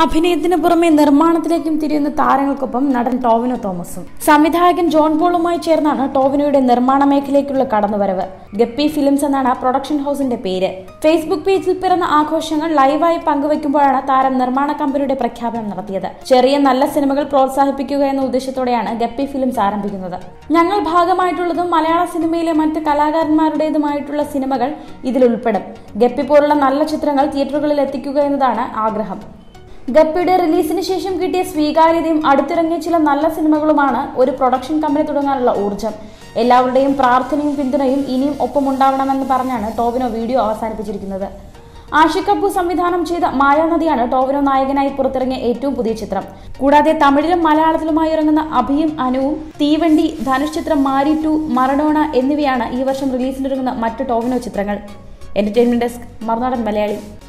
അഭിനയത്തിന് പുറമെ നിർമ്മാണത്തിലേക്കും തിരിയുന്ന താരങ്ങൾക്കൊപ്പം നടൻ ടോവിനോ തോമസും സംവിധായകൻ ജോൺ പോളുമായി ചേർന്നാണ് ടോവിനോയുടെ നിർമ്മാണ മേഖലയ്ക്കുള്ള കടന്നുവരവ് ഗപ്പി ഫിലിംസ് എന്നാണ് പ്രൊഡക്ഷൻ ഹൗസിന്റെ പേര് ഫേസ്ബുക്ക് പേജിൽ പിറന്ന ആഘോഷങ്ങൾ ലൈവായി പങ്കുവയ്ക്കുമ്പോഴാണ് താരം നിർമ്മാണ കമ്പനിയുടെ പ്രഖ്യാപനം നടത്തിയത് ചെറിയ നല്ല സിനിമകൾ പ്രോത്സാഹിപ്പിക്കുക എന്ന ഉദ്ദേശത്തോടെയാണ് ഗപ്പി ഫിലിംസ് ആരംഭിക്കുന്നത് ഞങ്ങൾ ഭാഗമായിട്ടുള്ളതും മലയാള സിനിമയിലെ മറ്റ് കലാകാരന്മാരുടേതുമായിട്ടുള്ള സിനിമകൾ ഇതിൽ ഉൾപ്പെടും ഗപ്പി പോലുള്ള നല്ല ചിത്രങ്ങൾ തിയേറ്ററുകളിൽ എത്തിക്കുക എന്നതാണ് ആഗ്രഹം ഗപ്പിയുടെ റിലീസിന് ശേഷം കിട്ടിയ സ്വീകാര്യതയും അടുത്തിറങ്ങിയ ചില നല്ല സിനിമകളുമാണ് ഒരു പ്രൊഡക്ഷൻ കമ്പനി തുടങ്ങാനുള്ള ഊർജം എല്ലാവരുടെയും പ്രാർത്ഥനയും പിന്തുണയും ഇനിയും ഒപ്പമുണ്ടാവണമെന്ന് പറഞ്ഞാണ് ടോവിനോ വീഡിയോ അവസാനിപ്പിച്ചിരിക്കുന്നത് ആഷിഖ് കപൂർ സംവിധാനം ചെയ്ത മായാനദിയാണ് ടോവിനോ നായകനായി പുറത്തിറങ്ങിയ ഏറ്റവും പുതിയ ചിത്രം കൂടാതെ തമിഴിലും മലയാളത്തിലുമായി ഇറങ്ങുന്ന അഭിയും അനുവും തീവണ്ടി ധനുഷ് ചിത്രം മാരി ടു മറഡോണ എന്നിവയാണ് ഈ വർഷം റിലീസിനൊരുങ്ങുന്ന മറ്റ് ടോവിനോ ചിത്രങ്ങൾ എന്റർടൈൻമെന്റ് ഡെസ്ക് മറുനാടൻ മലയാളി